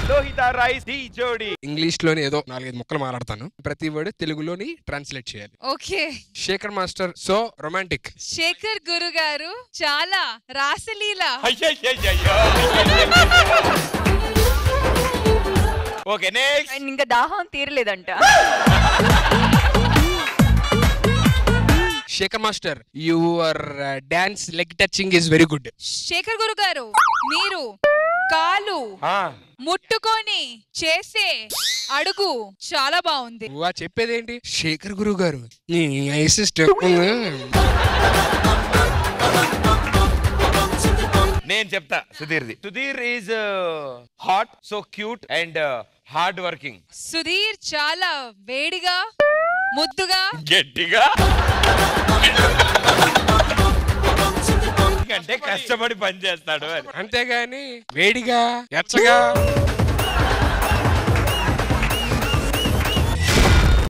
లోహిత రైస్ డి జోడి ఇంగ్లీష్ లోని ఏదో నాలుగైదు ముక్కలు మాట్లాడతాను ప్రతి వర్డ్ తెలుగులోని ట్రాన్స్లేట్ చేయాలి okay Shekhar master so romantic Shekhar guru garu చాలా రాసలీల అయ్యయ్యయ్యయ్యో. ఓకే నెక్స్ట్ అండ్ ఇంకా దాహం తీరలేదంట Shekhar master your dance leg touching is very good Shekhar guru garu మీరు కాలు ముట్టుకొని చేసే అడుగు చాలా బాగుంది నువ్వా చెప్పేదేంటి శేఖర్ గురువు గారు నీ ఐస్ స్టెప్ నేను చెప్తా సుధీర్ది Sudheer is hot so cute and hard working Sudheer చాలా వేడిగా ముద్దుగా గట్టిగా అంటే కష్టపడి పని చేస్తాడు అని అంతేగాని వేడిగా ఎచ్చగా